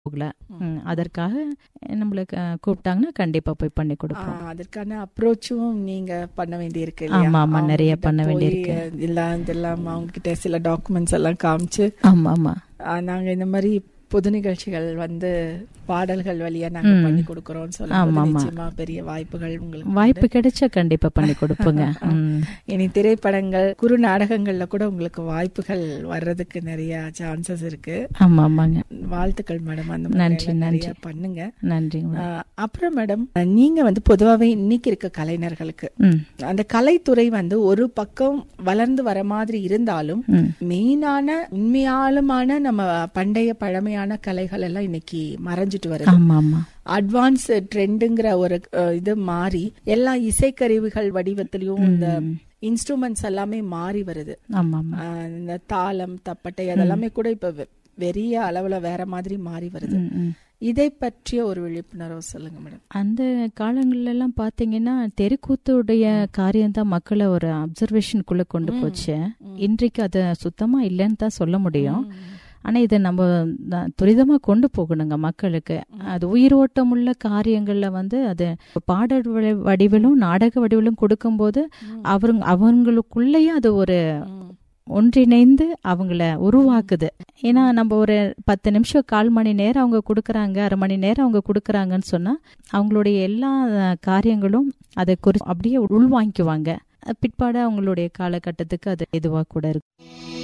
போகல ம், அதற்காக நம்மள க- கூப்பிட்டாங்கன்னா கண்டிப்பா போய் பண்ணி கொடுப்போம் ஆ, அதற்கான அப்ரோச்சும் நீங்க பண்ண வேண்டியிருக்கு ஆமா, ஆமா, நிறைய பண்ண வேண்டியிருக்கு. எல்லாம் இதெல்லாம் அவங்க கிட்ட சில டாக்குமெண்ட்ஸ் எல்லாம் காமிச்சு ஆமா ஆமா ஆ, நாங்க இந்த மாதிரி பொது நிகழ்ச்சிகள் வந்து பாடல்கள் வழியா நாங்க ம். பண்ணி கொடுக்கறோம்னு ஆமா, சொல்லும்போது ஆமா. நிச்சயமா பெரிய வாய்ப்புகள் உங்களுக்கு வாய்ப்பு கிடைச்சா கண்டிப்பா பண்ணி கொடுப்போங்க ம். இனி திரைப்படங்கள் குறு நாடகங்கள்ல கூட உங்களுக்கு வாய்ப்புகள் வர்றதுக்கு நிறைய சான்சஸ் இருக்கு ஆமா ஆமாங்க வாழ்த்துக்கள் மேடம் அந்த மாதிரி நன்றி, எல்லாம் நிறைய நன்றி. பண்ணுங்க நன்றிங்க ஆ, அப்புறம் மேடம் நீங்க வந்து பொதுவாவே இன்னைக்கு இருக்க கலைஞர்களுக்கு ம் அந்த கலைத்துறை வந்து ஒரு பக்கம் வளர்ந்து வர மாதிரி இருந்தாலும் ம் மெயினான உண்மையாலுமான நம்ம பண்டைய பழமையான கலைகள் எல்லாம் இன்னைக்கு மறைஞ்சிட்டு வருது ஆமா ஆமா அட்வான்ஸ் ட்ரெண்டுங்கிற ஒரு அஹ், இது மாறி எல்லா இசைக்கருவிகள் வடிவத்திலயும் இந்த இன்ஸ்ட்ருமெண்ட்ஸ் எல்லாமே மாறி வருது ஆமா ஆமா அஹ், இந்த தாளம் தப்பட்டை அதெல்லாமே கூட இப்ப வெ- பெரிய அளவுல வேற மாதிரி மாறி வருது ம், ம். இதை பற்றிய ஒரு விழிப்புணர்வு சொல்லுங்க மேடம் அந்த காலங்கள்ல எல்லாம் பாத்தீங்கன்னா தெருக்கூத்துடைய காரியம் தான் மக்களை ஒரு அப்சர்வேஷனுக்குள்ள கொண்டு போச்சு இன்றைக்கு அது சுத்தமா இல்லைன்னு தான் சொல்ல முடியும் ஆனா இதை நம்ம த- துரிதமா கொண்டு போகணுங்க மக்களுக்கு அது உயிரோட்டமுள்ள காரியங்கள்ல வந்து அது பாடல் வடி- வடிவிலும் நாடக வடிவிலும் கொடுக்கும்போது அவங்க அவங்களுக்குள்ளேயே அது ஒரு ஒன்றிணைந்து அவங்கள உருவாக்குது ஏன்னா நம்ம ஒரு பத்து நிமிஷம் கால் மணி நேரம் அவங்க கொடுக்கறாங்க அரை மணி நேரம் அவங்க கொடுக்கறாங்கன்னு சொன்னா அவங்களுடைய எல்லா அஹ், காரியங்களும் அதை குறி அப்படியே உள்வாங்கிக்குவாங்க பிற்பாடு அவங்களுடைய காலகட்டத்துக்கு அது இதுவா கூட இருக்கு